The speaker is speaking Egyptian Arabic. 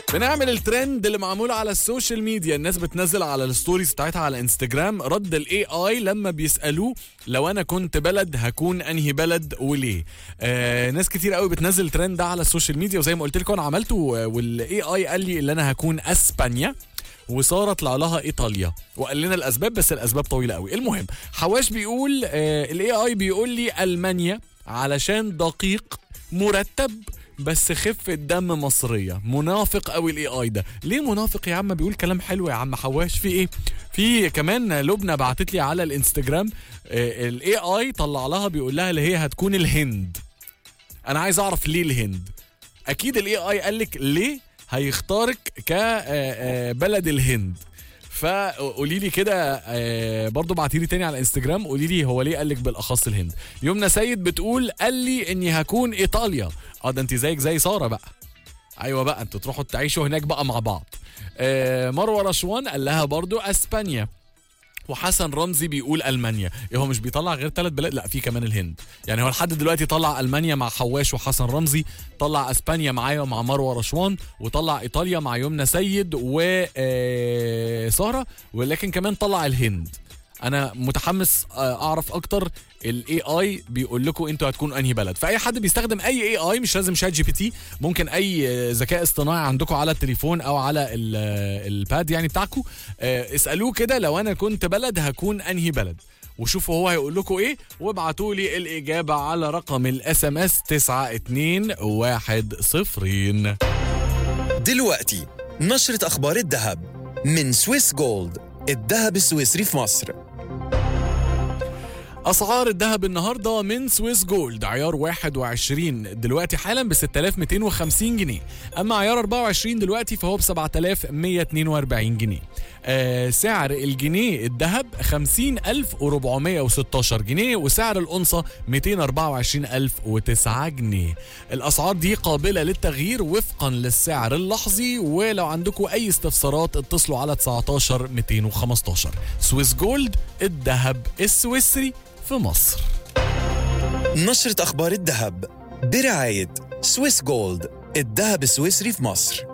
بنعمل الترند اللي معمول على السوشيال ميديا الناس بتنزل على الستوريز بتاعتها على انستجرام رد الاي اي لما بيسالوه لو انا كنت بلد هكون انهي بلد وليه آه ناس كتير قوي بتنزل الترند ده على السوشيال ميديا وزي ما قلت لكم انا عملته والاي اي قال لي ان انا هكون اسبانيا وساره طلع لها ايطاليا وقال لنا الاسباب بس الاسباب طويله قوي المهم حواش بيقول الاي اي بيقول لي المانيا علشان دقيق مرتب بس خفة دم مصرية منافق قوي الاي اي ده ليه منافق يا عم بيقول كلام حلو يا عم حواش في ايه في كمان لبنى بعتت لي على الانستجرام الاي اي طلع لها بيقول لها اللي هي هتكون الهند انا عايز اعرف ليه الهند اكيد الاي اي قال لك ليه هيختارك كبلد الهند فقولي لي كده برضه ابعتي لي تاني على الانستجرام قولي لي هو ليه قال لك بالاخص الهند يمنى سيد بتقول قال لي اني هكون ايطاليا اه ده انت زيك زي ساره بقى ايوه بقى انتوا تروحوا تعيشوا هناك بقى مع بعض مروه رشوان قال لها برضو اسبانيا وحسن رمزي بيقول المانيا إيه هو مش بيطلع غير ثلاث بلاد لا في كمان الهند يعني هو لحد دلوقتي طلع المانيا مع حواش وحسن رمزي طلع اسبانيا معايا ومع مروه رشوان وطلع ايطاليا مع يمنى سيد وساره ولكن كمان طلع الهند انا متحمس اعرف اكتر الاي اي بيقول لكم انتوا هتكونوا انهي بلد فاي حد بيستخدم اي اي اي مش لازم شات جي بي تي ممكن اي ذكاء اصطناعي عندكم على التليفون او على الباد يعني بتاعكم اسالوه كده لو انا كنت بلد هكون انهي بلد وشوفوا هو هيقول لكم ايه وابعتوا لي الاجابه على رقم الاس ام اس 92110 دلوقتي نشرة اخبار الذهب من سويس جولد الذهب السويسري في مصر اسعار الذهب النهارده من سويس جولد عيار 21 دلوقتي حالا ب 6250 جنيه اما عيار 24 دلوقتي فهو ب 7142 جنيه آه سعر الجنيه الذهب 50416 جنيه وسعر الأنصة 224009 جنيه الأسعار دي قابلة للتغيير وفقا للسعر اللحظي ولو عندكم أي استفسارات اتصلوا على 19 215 سويس جولد الذهب السويسري في مصر نشرة أخبار الذهب برعاية سويس جولد الذهب السويسري في مصر